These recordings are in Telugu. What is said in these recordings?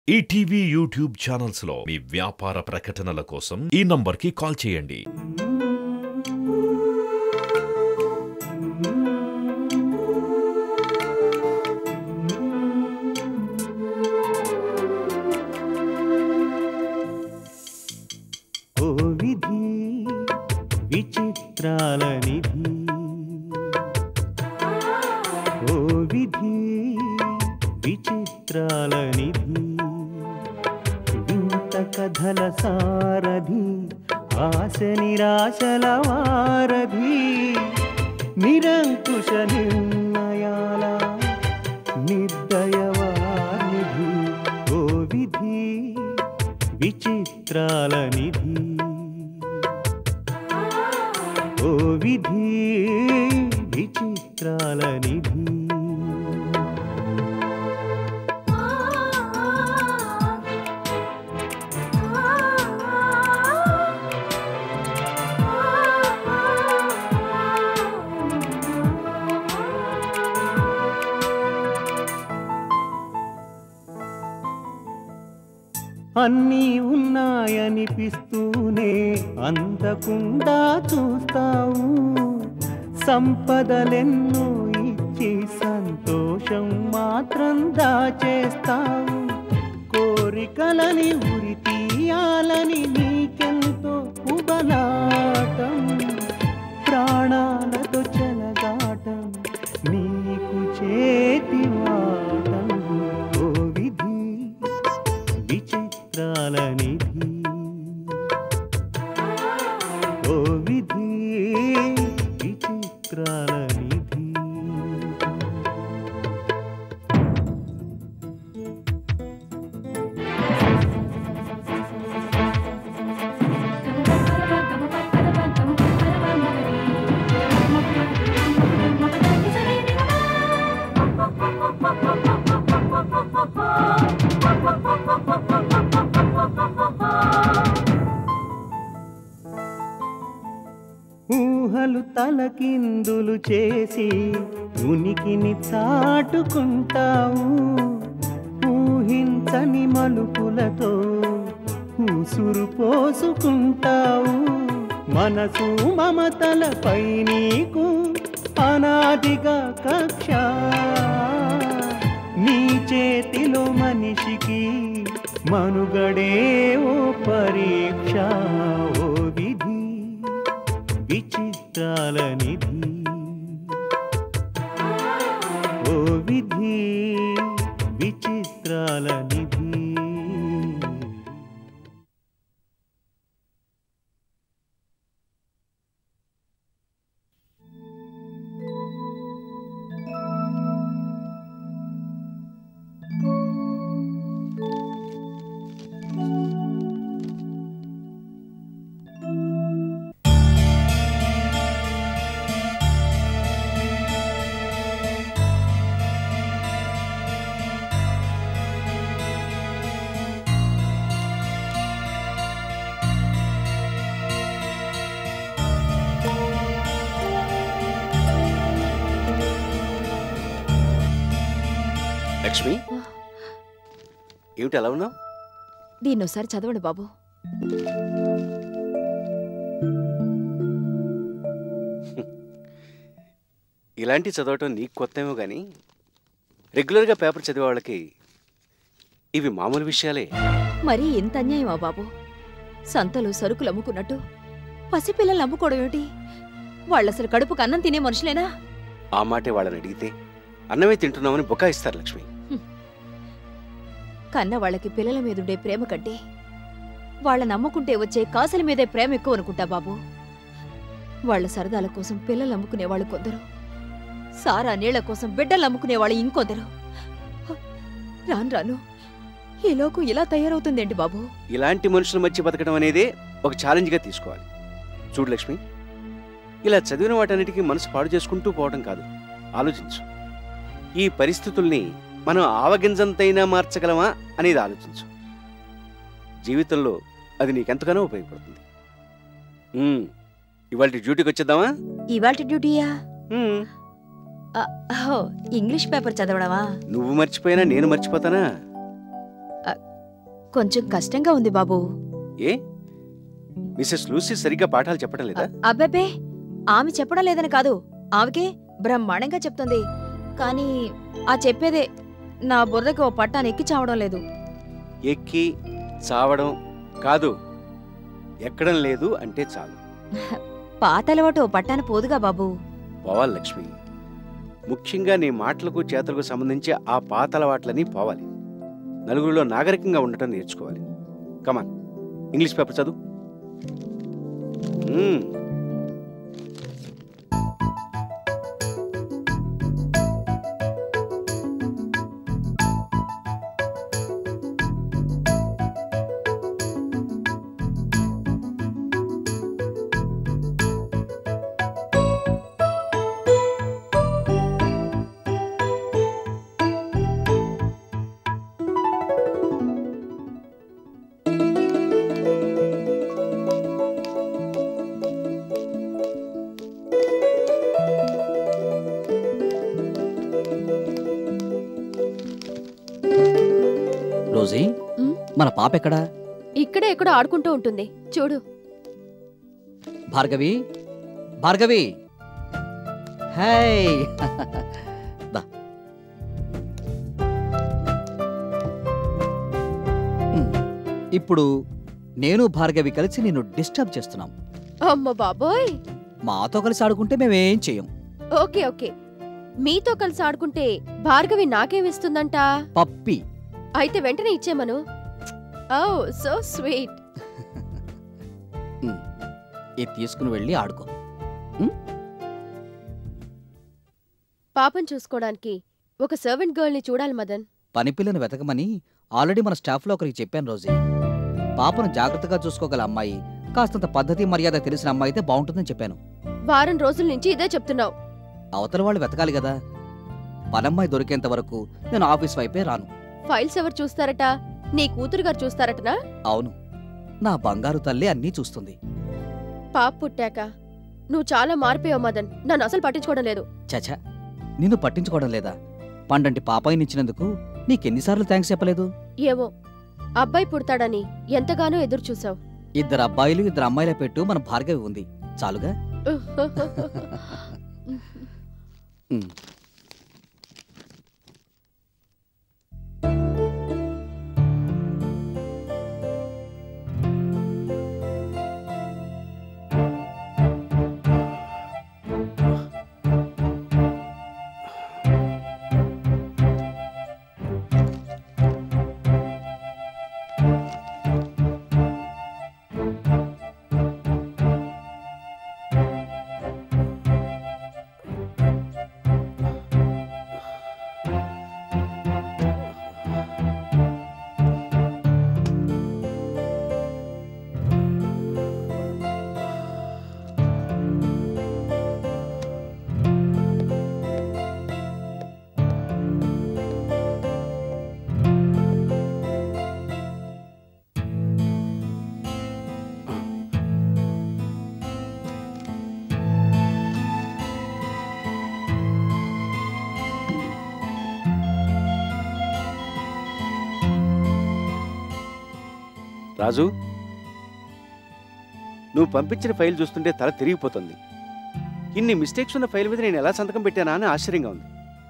ఈటీవీ యూట్యూబ్ ఛానల్స్ లో మీ వ్యాపార ప్రకటనల కోసం ఈ నంబర్కి కాల్ చేయండి ఓ విధి విచిత్రాల నిధి ఓ విధి విచిత్రాల నిధి వింత కథల సారథి ఆశ నిరాశల వారధి నిరంకుశ నిర్ణయాల నిర్దయవానిధి ఓ విధి విచిత్రాల నిధి ఓ విధి విచిత్రాల నిధి అన్నీ ఉన్నాయనిపిస్తూనే అందకుండా చూస్తావు సంపదలెన్నో ఇచ్చి సంతోషం మాత్రం దాచేస్తావు కోరికలని ఉరి తీయాలని నీకెంతో ఉబలాటం ప్రాణాలతో చెలగాటం నీకు చేతి వాటం ఓ విధి విచిత్రాల నిధి ఓ విధి విచిత్రాల నిధి ఊహలు తలకిందులు చేసి ఉనికిని చాటుకుంటావు ఊహించని మలుపులతో ఊసురు పోసుకుంటావు మనసు మమతలపై నీకు అనాదిగా కక్ష నీ చేతిలో మనిషికి మనుగడే ఓ పరీక్ష ఓ విధి విచిత్రాల నిధి ఓ విధి విచిత్రాల నిధి లక్ష్మి ఏమిటి ఎలా ఉన్నావు దీన్ని ఒకసారి చదవండి బాబు ఇలాంటి చదవటం నీకు కొత్తేమో కానీ రెగ్యులర్గా పేపర్ చదివే వాళ్ళకి ఇవి మామూలు విషయాలే మరీ ఇంత అన్యాయమా బాబు సంతలో సరుకులు అమ్ముకున్నట్టు పసిపిల్లలు అమ్ముకోవడం ఏమిటి వాళ్ళసలు కడుపుకు అన్నం తినే మనుషులేనా ఆ మాటే వాళ్ళని అడిగితే అన్నమే తింటున్నామని బుకాయిస్తారు లక్ష్మి కన్న వాళ్ళకి పిల్లల మీదుండే ప్రేమ కంటే వాళ్ళ నమ్ముకుంటే వచ్చే కాసుల మీదే ప్రేమ ఎక్కువ అనుకుంటా బాబు వాళ్ళ సరదాల కోసం పిల్లలు అమ్ముకునేవాళ్ళు కొందరు సారా నీళ్ల కోసం బిడ్డలు అమ్ముకునేవాళ్ళు ఇంకొందరు రాను రాను ఈ లోకం ఇలా తయారవుతుందేంటి బాబు ఇలాంటి మనుషుల మధ్య బతకడం అనేదే ఒక ఛాలెంజ్గా తీసుకోవాలి చూడు లక్ష్మి ఇలా చదివిన వాటన్నిటికీ మనసు పాడు చేసుకుంటూ పోవడం కాదు ఆలోచించు ఈ పరిస్థితుల్ని మనం ఆవగింజంతైనా మార్చగలమా అనేది ఆలోచించు జీవితంలో అది నీకెంతగానో ఉపయోగపడుతుంది ఉమ్, ఇవాళ డ్యూటీకి వచ్చేద్దామా ఇవాల్టి డ్యూటీయా ఉమ్, ఆ, ఓ ఇంగ్లీష్ పేపర్ చదవడమా నువ్వు మర్చిపోయినా నేను మర్చిపోతానా కొంచెం కష్టంగా ఉంది బాబు ఏ మిసెస్ లూసీ సరిగ్గా పాఠాలు చెప్పడం లేదా అబ్బబ్బే ఆమె చెప్పడం లేదని కాదు ఆమెకే బ్రహ్మాండంగా చెప్తుంది కానీ ఆ చెప్పేదే నా బుర్రకి ఓ పట్టాన్ని ఎక్కి చావడం లేదు ఎక్కి చావడం కాదు ఎక్కడం లేదు అంటే చాలు పాత అలవాటు ఓ పట్టాన పోదుగా బాబు పోవాలి లక్ష్మి ముఖ్యంగా నీ మాటలకు చేతలకు సంబంధించి ఆ పాత అలవాట్లని పోవాలి నలుగురిలో నాగరికంగా ఉండటం నేర్చుకోవాలి కమాన్ ఇంగ్లీష్ పేపర్ చదువు మ్మ్. రోజీ ఉమ్. మన పాప ఎక్కడా ఇక్కడే ఎక్కడో ఆడుకుంటూ ఉంటుంది చూడు భార్గవి భార్గవి హాయ్ దా ఉమ్, ఇప్పుడు నేను భార్గవి కలిసి నిన్ను డిస్టర్బ్ చేస్తున్నాం అమ్మ బాబోయ్ మాతో కలిసి ఆడుకుంటే మేమేం చెయ్యం ఓకే ఓకే మీతో కలిసి ఆడుకుంటే భార్గవి నాకేమిస్తుందంట పప్పి అయితే వెంటనే ఇచ్చేమను ఓ సో స్వీట్ ఇది తీసుకుని వెళ్ళి ఆడుకో పాపం చూసుకోవడానికి ఒక సర్వెంట్ గర్ల్ ని చూడాలి మదన్ పని పిల్లని వెతకమని ఆల్రెడీ మన స్టాఫ్లో ఒకరికి చెప్పాను రోజీ పాపను జాగ్రత్తగా చూసుకోగల అమ్మాయి కాస్తంత పద్ధతి మర్యాద తెలిసిన అమ్మాయి అయితే బాగుంటుందని చెప్పాను వారం రోజుల నుంచి ఇదే చెప్తున్నావు అవతల వాళ్ళు వెతకాలి కదా పనమ్మాయి దొరికేంత వరకు నేను ఆఫీస్ వైపే రాను ఫైల్స్ ఎవరు చూస్తారట నీ కూతురు గారు చూస్తారటనా అవును నా బంగారు తల్లి అన్నీ చూస్తుంది పాప పుట్టాక నువ్వు చాలా మారిపోయావు మదన్ నన్ను అసలు పట్టించుకోవడం లేదు చచ నిన్ను పట్టించుకోవడం లేదా పండంటి పాపాయినిచ్చినందుకు నీకెన్నిసార్లు థ్యాంక్స్ చెప్పలేదు ఏవో అబ్బాయి పుడతాడని ఎంతగానో ఎదురు చూసావు ఇద్దరు అబ్బాయిలు ఇద్దరు అమ్మాయిల పెట్టు మన భార్గవి ఉంది చాలుగా ఉమ్. రాజు నువ్వు పంపించిన ఫైల్ చూస్తుంటే తల తిరిగిపోతుంది ఇన్ని మిస్టేక్స్ ఉన్న ఫైల్ మీద నేను ఎలా సంతకం పెట్టానా అని ఆశ్చర్యంగా ఉంది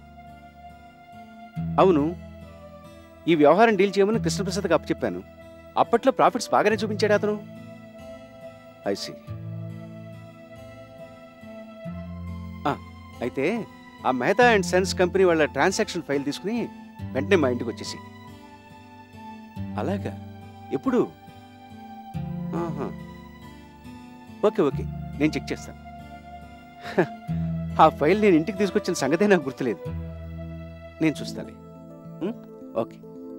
అవును ఈ వ్యవహారం డీల్ చేయమని కృష్ణప్రసాద్కి అప్పచెప్పాను అప్పట్లో ప్రాఫిట్స్ బాగానే చూపించాడు అతను ఐసి అయితే ఆ మెహతా అండ్ సన్స్ కంపెనీ వాళ్ళ ట్రాన్సాక్షన్ ఫైల్ తీసుకుని వెంటనే మా ఇంటికి వచ్చేసి అలాగా ఎప్పుడు ఆహా. ఓకే ఓకే నేను చెక్ చేస్తాను హ, ఆ ఫైల్ నేను ఇంటికి తీసుకొచ్చిన సంగతే నాకు గుర్తులేదు నేను చూస్తాలే ఉం? ఓకే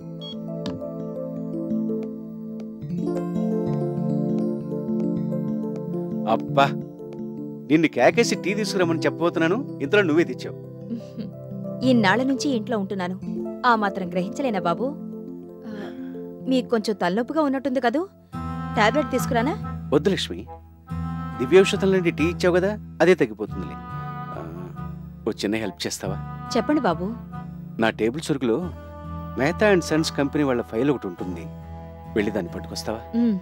అబ్బా నిన్ను కేకేసి టీ తీసుకురమ్మని చెప్పబోతున్నాను ఇంతలో నువ్వే తెచ్చావు ఇన్నాళ్ల నుంచి ఇంట్లో ఉంటున్నాను ఆ మాత్రం గ్రహించలేనా బాబు ఆ, మీకు కొంచెం తలనొప్పిగా ఉన్నట్టుంది కదూ టాబ్లెట్ తీసుకురానా వద్దు లక్ష్మి దివ్యౌషధం లాంటి టీ ఇచ్చావు కదా అదే తగ్గిపోతుందిలే ఆ, ఓ చిన్న హెల్ప్ చేస్తావా చెప్పండి బాబు నా టేబుల్ సరుకులో మేతా అండ్ సన్స్ కంపెనీ వాళ్ళ ఫైల్ ఒకటి ఉంటుంది వెళ్ళి దాన్ని పట్టుకొస్తావా ఉమ్.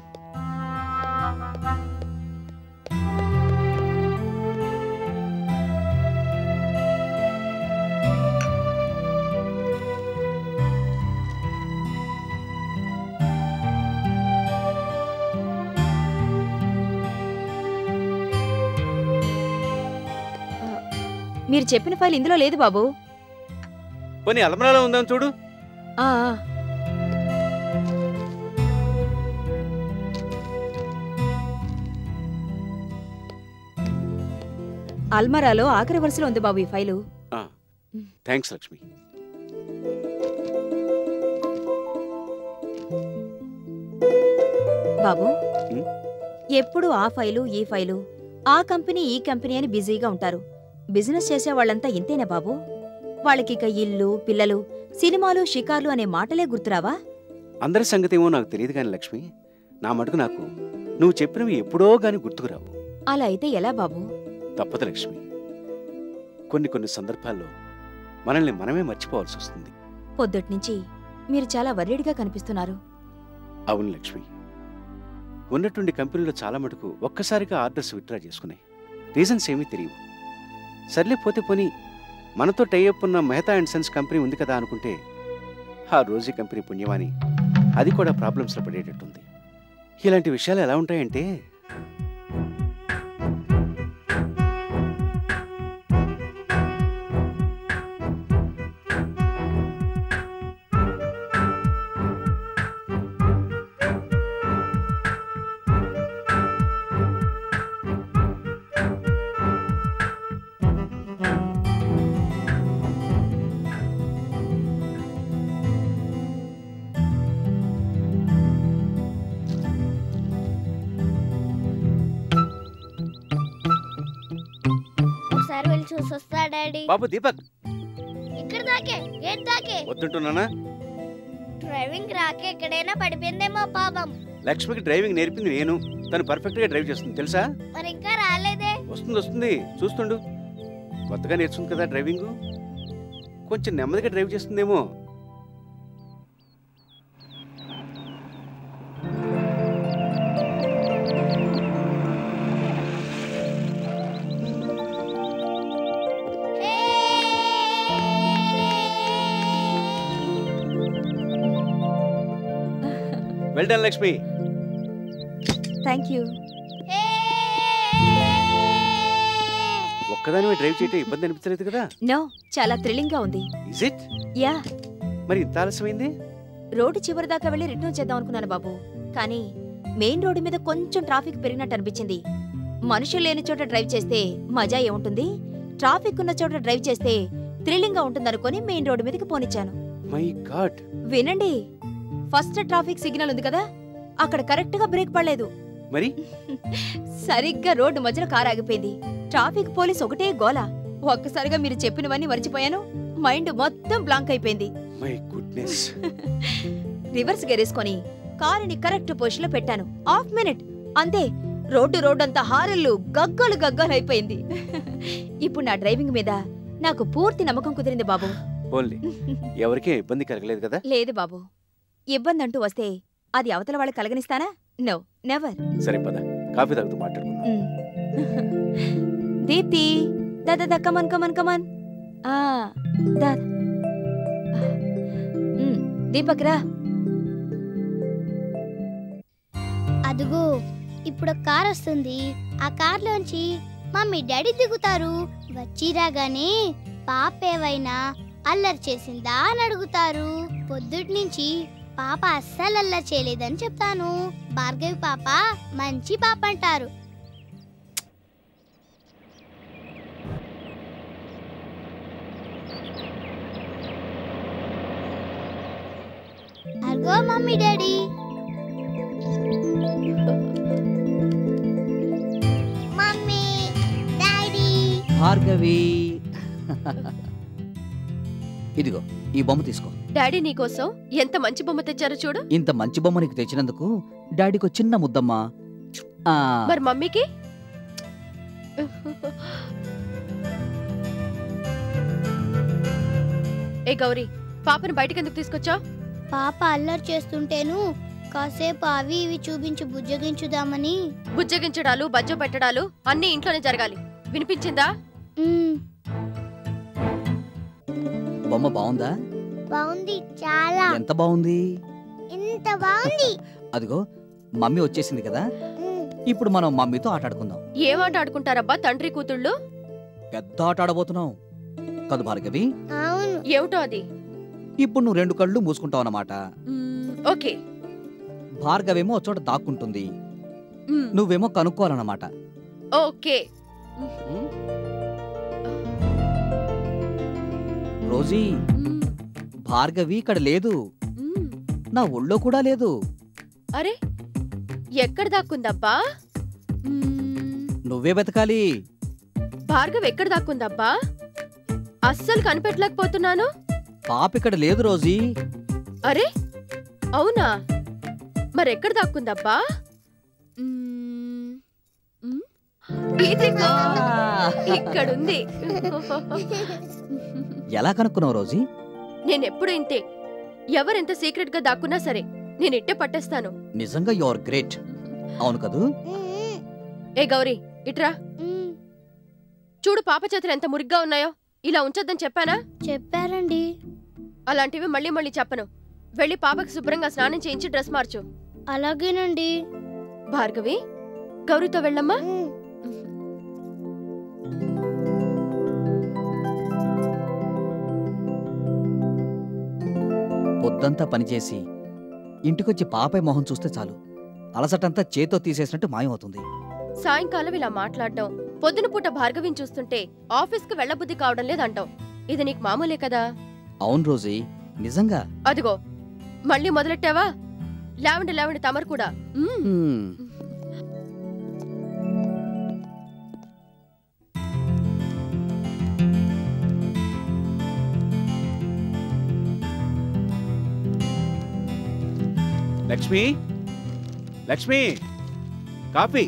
ఆ, మీరు చెప్పిన ఫైల్ ఇందులో లేదు బాబు పోనీ అలమరాలో ఉందని చూడు ఆ, ఆ. అల్మరాలో ఆఖరి వరుసలో ఉంది బాబు ఈ ఫైలు థ్యాంక్స్ లక్ష్మి బాబు ఉమ్. ఎప్పుడు ఆ ఫైలు ఈ ఫైలు ఆ కంపెనీ ఈ కంపెనీ అని బిజీగా ఉంటారు బిజినెస్ చేసే వాళ్ళంతా ఇంతేనా బాబు వాళ్ళకిక ఇల్లు పిల్లలు సినిమాలు షికార్లు అనే మాటలే గుర్తురావా అందరి సంగతి ఏమో నాకు తెలియదు కానీ లక్ష్మి నా మటుకు నాకు నువ్వు చెప్పినవి ఎప్పుడో గాని గుర్తుకురావు అలా అయితే ఎలా బాబు తప్పదు లక్ష్మి కొన్ని కొన్ని సందర్భాల్లో మనల్ని మనమే మర్చిపోవాల్సి వస్తుంది పొద్దుట్నుంచి మీరు చాలా వర్రీడ్గా కనిపిస్తున్నారు అవును లక్ష్మి ఉన్నటువంటి కంపెనీలో చాలా మటుకు ఒక్కసారిగా ఆర్డర్స్ విత్డ్రా చేసుకున్నాయి రీజన్స్ ఏమీ తెలియవు సర్లే పోతే పోని మనతో టైఅప్ ఉన్న మెహతా అండ్ సన్స్ కంపెనీ ఉంది కదా అనుకుంటే ఆ రోజీ కంపెనీ పుణ్యమాని అది కూడా ప్రాబ్లమ్స్లో పడేటట్టుంది ఇలాంటి విషయాలు ఎలా ఉంటాయంటే ఒకసారి వెళ్ళి చూసి వస్తా డాడీ బాబు దీపక్ ఇక్కడ దాకే గేట్ దాకే వద్దుంటున్నానా డ్రైవింగ్ రాకే ఎక్కడైనా పడిపోయిందేమో పాపం లక్ష్మికి డ్రైవింగ్ నేర్పింది నేను తను పర్ఫెక్ట్గా డ్రైవ్ చేస్తుంది తెలుసా మరి ఇంకా రాలేదే వస్తుంది వస్తుంది చూస్తుండు కొత్తగా నేర్చుకుంది కదా డ్రైవింగ్ కొంచెం నెమ్మదిగా డ్రైవ్ చేస్తుందేమో well done Lakshmi thank you ఒక్కదానివే డ్రైవ్ చేయటం ఇబ్బంది అనిపించలేదు కదా నో చాలా థ్రిల్లింగ్ గా ఉంది ఇజ్ ఇట్ యా మరి ఇంత ఆలస్యమైంది రోడ్డు చివరి దాకా వెళ్ళి రిటర్న్ చేద్దాం అనుకున్నాను బాబు కానీ మెయిన్ రోడ్డు మీద కొంచెం ట్రాఫిక్ పెరిగినట్టు అనిపించింది మనుషులు లేని చోట డ్రైవ్ చేస్తే మజా ఏముంటుంది ట్రాఫిక్ ఉన్న చోట డ్రైవ్ చేస్తే థ్రిల్లింగ్ గా ఉంటుందనుకొని మెయిన్ రోడ్డు మీదకి పోనిచ్చాను మై గాడ్ వినండి ఫస్ట్ ట్రాఫిక్ సిగ్నల్ ఉంది కదా అక్కడ కరెక్ట్ గా బ్రేక్ పడలేదు మరి సరిగ్గా రోడ్డు మధ్యలో కారు ఆగిపోయింది ట్రాఫిక్ పోలీస్ ఒకటే గోల ఒక్కసారిగా మీరు చెప్పినవన్నీ మర్చిపోయాను మైండ్ మొత్తం బ్లాంక్ అయిపోయింది మై గుడ్నెస్ రివర్స్ గెరేసుకొని కారుని కరెక్ట్ పొజిషన్ లో పెట్టాను హాఫ్ మినిట్ అంతే రోడ్డు రోడ్డంతా హారల్లు గగ్గలు గగ్గలు అయిపోయింది ఇప్పుడు నా డ్రైవింగ్ మీద నాకు పూర్తి నమ్మకం కుదిరింది బాబు ఓన్లీ ఎవరికీ ఇబ్బంది కలగలేదు కదా లేదు బాబు ఇబ్బంది అంటూ వస్తే అది అవతల వాళ్ళు కలగనిస్తానా నో నెవర్ సరే పద కాఫీ తాగుతూ మాట్లాడుకుందాం దీప్తి దాదా దా కమన్ కమన్ కమన్ ఆ దా మ్, దీపక్ రా అదుగో ఇప్పుడు ఒక కార్ వస్తుంది ఆ కార్లోంచి మమ్మీ డాడీ దిగుతారు వచ్చి రాగానే పాప ఏవైనా అల్లరి చేసిందా అని అడుగుతారు పొద్దుటి నుంచి పాప అస్సలు అల్లరి చేయలేదని చెప్తాను భార్గవి పాప మంచి పాప అంటారు అర్గో mummy daddy mummy daddy Bhargavi ఇదిగో ఈ బొమ్మ తీసుకో డాడీ నీకోసం ఎంత మంచి బొమ్మ తెచ్చారో చూడు ఇంత మంచి బొమ్మ నీకు తెచ్చినందుకు డాడీకి ఒక చిన్న ముద్దమ్మా ఆ, మరి మమ్మీకి ఏ గౌరీ పాపను బయటికి ఎందుకు తీసుకొచ్చావు పాప అల్లరి చేస్తుంటేను కాసేపు అవి ఇవి చూపించి బుజ్జగించుదామని బుజ్జగించడాలు బజ్జో పెట్టడాలు అన్నీ ఇంట్లోనే జరగాలి వినిపించిందా మ్మ్, బొమ్మ బాగుందా బాగుంది చాలా ఎంత బాగుంది ఎంత బాగుంది అదిగో మమ్మీ వచ్చేసింది కదా మ్మ్, ఇప్పుడు మనం మమ్మీతో ఆటాడుకుందాం ఏం ఆట ఆడుకుంటారబ్బా తండ్రి కూతుళ్ళు పెద్ద ఆట ఆడబోతున్నాం కదు భార్గవి అవును ఏమిటో అది ఇప్పుడు నువ్వు రెండు కళ్ళు మూసుకుంటావు అన్నమాట మ్మ్, ఓకే భార్గవేమో ఒక చోట దాక్కుంటుంది మ్మ్, నువ్వేమో కనుక్కోవాలన్నమాట ఓకే రోజీ మ్మ్, భార్గవి ఇక్కడ లేదు మ్మ్. నా ఒళ్ళో కూడా లేదు అరే ఎక్కడ దాక్కుందబ్బా మ్మ్, నువ్వే వెతకాలి భార్గవ్ ఎక్కడ దాక్కుందబ్బా అస్సలు కనిపెట్టలేకపోతున్నాను పాప ఇక్కడ లేదు రోజీ అరే అవునా మరెక్కడ దాక్కుందబ్బా మ్మ్, మ్మ్. ఇదిగో, ఇక్కడుంది ఎలా కనుక్కున్నావు రోజీ నేనెప్పుడు ఇంతే ఎవరెంత సీక్రెట్ గా దాక్కున్నా సరే నేను ఇట్టే పట్టేస్తాను నిజంగా యు ఆర్ గ్రేట్ అవును కదూ మ్మ్, ఏ గౌరీ ఇట్రా మ్మ్. చూడు పాప చేతులు ఎంత మురిగ్గా ఉన్నాయో ఇలా ఉంచొద్దని చెప్పానా చెప్పారండి అలాంటివి మళ్ళీ మళ్ళీ చెప్పను వెళ్ళి పాపకి శుభ్రంగా స్నానం చేయించి డ్రెస్ మార్చు అలాగేనండి భార్గవి గౌరీతో వెళ్ళమ్మా మ్మ్. పొద్దంతా పనిచేసి ఇంటికొచ్చి పాపై మొహం చూస్తే చాలు అలసటంతా చేతో తీసేసినట్టు మాయమవుతుంది సాయంకాలం ఇలా మాట్లాడడం పొద్దున పూట భార్గవిని చూస్తుంటే ఆఫీస్కి వెళ్ళబుద్ధి కావడం లేదంటావు ఇది నీకు మామూలే కదా అవును రోజీ నిజంగా అదిగో మళ్ళీ మొదలెట్టావా లేవండి లేవండి తమరు కూడా మ్మ్. హ్మ్. లక్ష్మి లక్ష్మి కాఫీ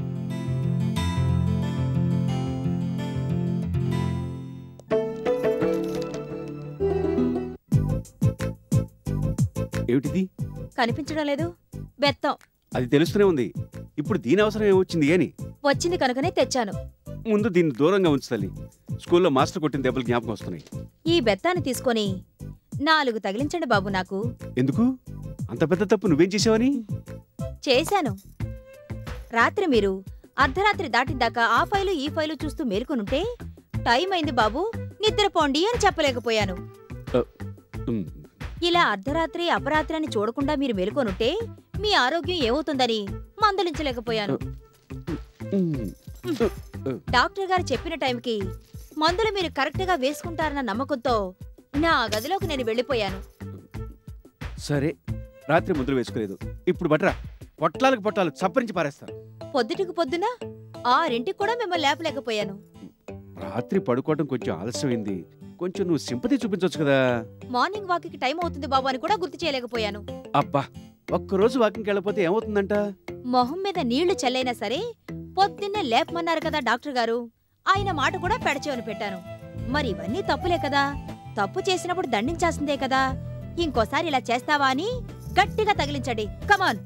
ఏమిటిది కనిపించడం లేదు బెత్తం అది తెలుస్తూనే ఉంది ఇప్పుడు దీని అవసరం ఏమొచ్చింది అని వచ్చింది కనుకనే తెచ్చాను ముందు దీన్ని దూరంగా ఉంచు తల్లి స్కూల్లో మాస్టర్ కొట్టిన దెబ్బలు జ్ఞాపకం వస్తున్నాయి ఈ బెత్తాన్ని తీసుకొని నాలుగు తగిలించండి బాబు నాకు ఎందుకు అంత పెద్ద తప్పు నువ్వేం చేసావని చేశాను రాత్రి మీరు అర్ధరాత్రి దాటిందాకా ఆ ఫైలు ఈ ఫైలు చూస్తూ మేల్కొనుంటే టైం అయింది బాబు నిద్రపోండి అని చెప్పలేకపోయాను ఉమ్, ఇలా అర్ధరాత్రి అపరాత్రి అని చూడకుండా మీరు మేల్కొనుంటే మీ ఆరోగ్యం ఏమవుతుందని మందలించలేకపోయాను ఉమ్. డాక్టర్ గారు చెప్పిన టైంకి మందులు మీరు కరెక్ట్గా వేసుకుంటారన్న నమ్మకంతో నా గదిలోకి నేను వెళ్ళిపోయాను సరే రాత్రి ముద్ర వేసుకోలేదు ఇప్పుడు బట్రా పొట్లాలకు పొట్లాలు చప్పరించి పారేస్తాను పొద్దుటికి పొద్దున ఆరింటికి కూడా మిమ్మల్ని లేపలేకపోయాను రాత్రి పడుకోవడం కొంచెం ఆలస్యమైంది కొంచెం నువ్వు సింపతి చూపించవచ్చు కదా మార్నింగ్ వాక్కి టైం అవుతుంది బాబు అని కూడా గుర్తు చేయలేకపోయాను అబ్బా ఒక్కరోజు వాకింగ్కి వెళ్ళకపోతే ఏమవుతుందంట మొహం మీద నీళ్లు చల్లైనా సరే పొద్దున్నే లేపమన్నారు కదా డాక్టర్ గారు ఆయన మాట కూడా పెడచేవని పెట్టాను మరి ఇవన్నీ తప్పులే కదా తప్పు చేసినప్పుడు దండించాల్సిందే కదా ఇంకోసారి ఇలా చేస్తావా అని గట్టిగా తగిలించండి కమాన్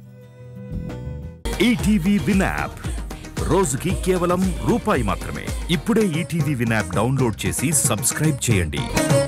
ఈటీవీ విన్ యాప్ రోజుకి కేవలం రూపాయి మాత్రమే ఇప్పుడే ఈటీవీ విన్ యాప్ డౌన్లోడ్ చేసి సబ్స్క్రైబ్ చేయండి